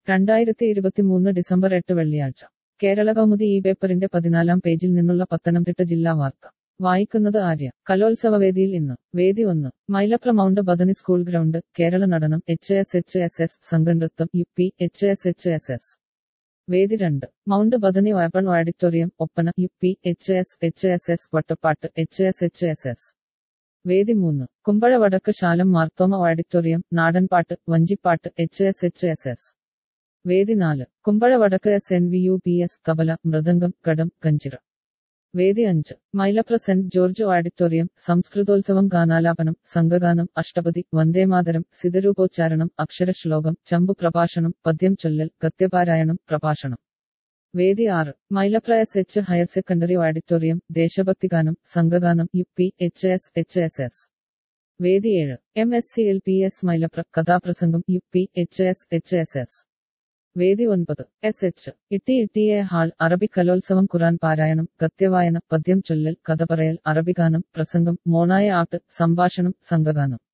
രണ്ടായിരത്തി ഇരുപത്തിമൂന്ന് ഡിസംബർ എട്ട് വെള്ളിയാഴ്ച കേരള കൗമുദി ഈ പേപ്പറിന്റെ പതിനാലാം പേജിൽ നിന്നുള്ള പത്തനംതിട്ട ജില്ലാ വാർത്ത വായിക്കുന്നത് ആര്യ കലോത്സവവേദിയിൽ ഇന്ന് വേദി ഒന്ന് Mylapra mount Bethany school ground Kerala നടനം H S H S S സംഘനൃത്തം U P H S H S S വേദി രണ്ട് മൗണ്ട് ബദനി ഓപ്പൺ ഓഡിറ്റോറിയം ഒപ്പന U P H S H S S വട്ടപ്പാട്ട് H S H S S വേദി മൂന്ന് കുമ്പഴ വടക്ക് ശാലം മാർത്തോമ ഓഡിറ്റോറിയം നാടൻപാട്ട് വഞ്ചിപ്പാട്ട് H S H S S വേദി നാല് Kumbazha Vadakku S N V U P S tabla mridangam കടം കഞ്ചിറ വേദി അഞ്ച് മൈലപ്ര സെന്റ് ജോർജ് ഓഡിറ്റോറിയം സംസ്കൃതോത്സവം ഗാനാലാപനം സംഘഗാനം അഷ്ടപതി വന്ദേമാതരം സിതരൂപോച്ചാരണം അക്ഷരശ്ലോകം ചമ്പു പ്രഭാഷണം പദ്യം ചൊല്ലൽ ഗദ്യപാരായണം പ്രഭാഷണം വേദി ആറ് Mylapra S H higher secondary auditorium ദേശഭക്തിഗാനം സംഘഗാനം U P H S H S S വേദി ഏഴ് M S C L P S Mylapra കഥാപ്രസംഗം U P H S H S S വേദി ഒൻപത് S H Itty Itty A hall അറബി കലോത്സവം ഖുറാൻ പാരായണം ഗദ്യവായന പദ്യം ചൊല്ലൽ കഥ പറയൽ അറബിഗാനം പ്രസംഗം മോണായ ആട്ട് സംഭാഷണം സംഘഗാനം